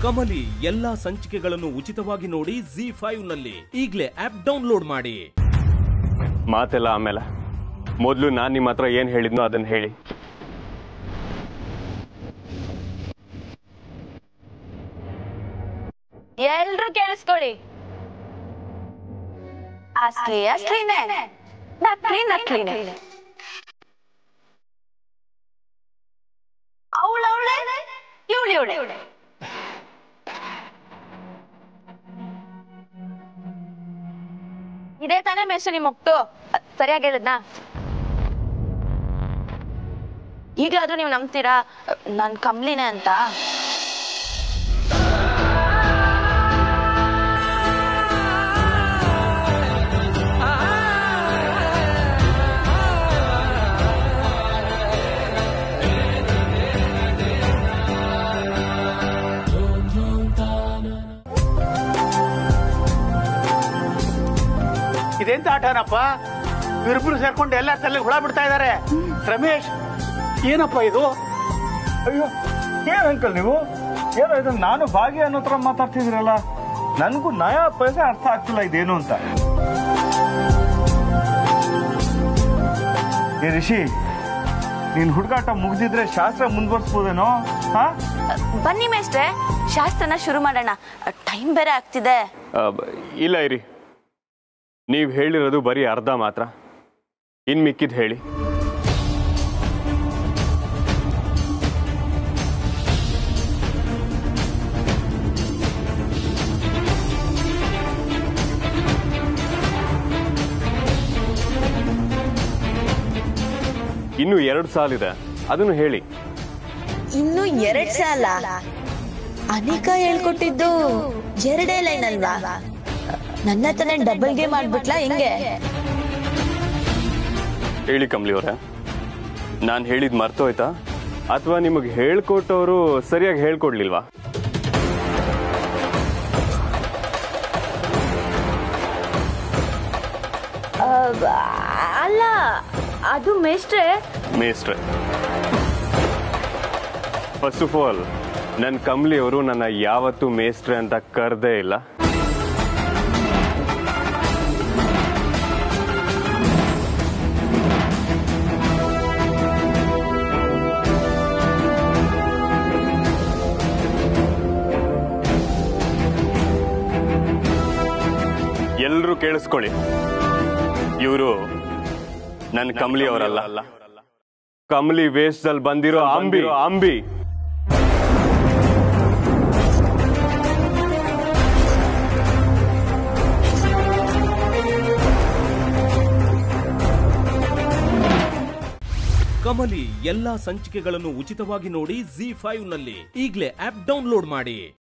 ಕಮಲಿ ಎಲ್ಲಾ ಸಂಚಿಕೆಗಳನ್ನು ಉಚಿತವಾಗಿ ನೋಡಿ ಜಿ ಫೈವ್ ನಲ್ಲಿ ಈಗಲೇ ಆಪ್ ಡೌನ್ಲೋಡ್ ಮಾಡಿ ಮಾತೆಲ್ಲ ಆಮೇಲೆ ಮೊದಲು ನಾನು ನಿಮ್ಮ ಹತ್ರ ಏನು ಹೇಳಿದ್ನೋ ಅದನ್ನ ಹೇಳಿ ಎಲ್ರು ಕೇಳಿಸ್ಕೊಳ್ಳಿ ಅಸ್ಲಿ ಅಸ್ಲಿನೇ ನಕ್ಲಿ ನಕ್ಲಿನೇ ಅವಳವಳೆ ಇವಳು ಇವಳೆ ಇದೇ ತಾನೇ ಮೆಸು ನಿಮ್ ಮಕ್ತು ಸರಿಯಾಗಿ ಹೇಳಿದ್ನಾ ಈಗಲಾದ್ರೂ ನೀವು ನಂಬ್ತೀರಾ ನನ್ ಕಮ್ಲಿನೇ ಅಂತ ಇದೆಂತ ಆಟನಪ್ಪ ಇವ್ರಿಬ್ರು ಸೇರ್ಕೊಂಡು ಎಲ್ಲ ತಲೆಗೆ ಹುಳ ಬಿಡ್ತಾ ಇದಾರೆ ರಮೇಶ್ ಏನಪ್ಪ ಇದು ಅಯ್ಯೋ ಏನ್ ಅಂಕಲ್ ನೀವು ಏನೋ ಇದು ನಾನು ಭಾಗ್ಯ ಅನ್ನೋ ತರ ಮಾತಾಡ್ತಿದ್ರಲ್ಲ ನನಗೂ ನಯ ಪೈಸೆ ಅರ್ಥ ಆಗ್ತಿಲ್ಲ ಇದೇನು ಅಂತ ಏ ರಿಷಿ ನೀನ್ ಹುಡುಗಾಟ ಮುಗ್ದಿದ್ರೆ ಶಾಸ್ತ್ರ ಮುಂದುವರ್ಸ್ಬೋದೇನೋ ಹಾ ಬನ್ನಿ ಮೇಷ್ಟ್ರೆ ಶಾಸ್ತ್ರನ ಶುರು ಮಾಡೋಣ ಟೈಮ್ ಬೇರೆ ಆಗ್ತಿದೆ ಆ, ಬ- ಇಲ್ಲ ಇರಿ ನೀವು ಹೇಳಿರೋದು ಬರೀ ಅರ್ಧ ಮಾತ್ರ ಇನ್ ಮಿಕ್ಕಿದ್ ಹೇಳಿ ಇನ್ನು ಎರಡು ಸಾಲಿದೆ ಅದನ್ನು ಹೇಳಿ ಇನ್ನು ಎರಡ್ ಸಾಲ ಅನಿಕಾ ಹೇಳ್ಕೊಟ್ಟಿದ್ದು ಎರಡೇ ಲೈನ್ ಅಲ್ವಾ ನನ್ನ ತಾನೇ ಡಬಲ್ ಗೇಮ್ ಆಡ್ಬಿಟ್ಲಾ ಹೆಂಗೆ ಹೇಳಿ ಕಮ್ಲಿ ಅವರೇ ನಾನು ಹೇಳಿದ್ ಮರ್ತೋಯ್ತಾ ಅಥವಾ ನಿಮಗೆ ಹೇಳ್ಕೊಟ್ಟವರು ಸರಿಯಾಗಿ ಹೇಳ್ಕೊಡ್ಲಿಲ್ವಾ ಅಲ್ಲ ಅದು ಮೇಷ್ಟ್ರೆ ಮೇಸ್ಟ್ರೆ ಫಸ್ಟ್ ಆಫ್ ಆಲ್ ನನ್ನ ಕಮ್ಲಿ ಅವರು ನನ್ನ ಯಾವತ್ತೂ ಮೇಸ್ಟ್ರೆ ಅಂತ ಕರ್ದೇ ಇಲ್ಲ ಎಲ್ರೂ ಕೇಳಿಸ್ಕೊಳ್ಳಿ ಇವರು ನನ್ನ ಕಮಲಿ ಅವರಲ್ಲ ಕಮಲಿ ವೇಷದಲ್ಲಿ ಬಂದಿರೋ ಅಂಬಿ ಅಂಬಿ ಕಮಲಿ ಎಲ್ಲಾ ಸಂಚಿಕೆಗಳನ್ನು ಉಚಿತವಾಗಿ ನೋಡಿ ಜಿ ಫೈವ್ ನಲ್ಲಿ ಈಗಲೇ ಆಪ್ ಡೌನ್ಲೋಡ್ ಮಾಡಿ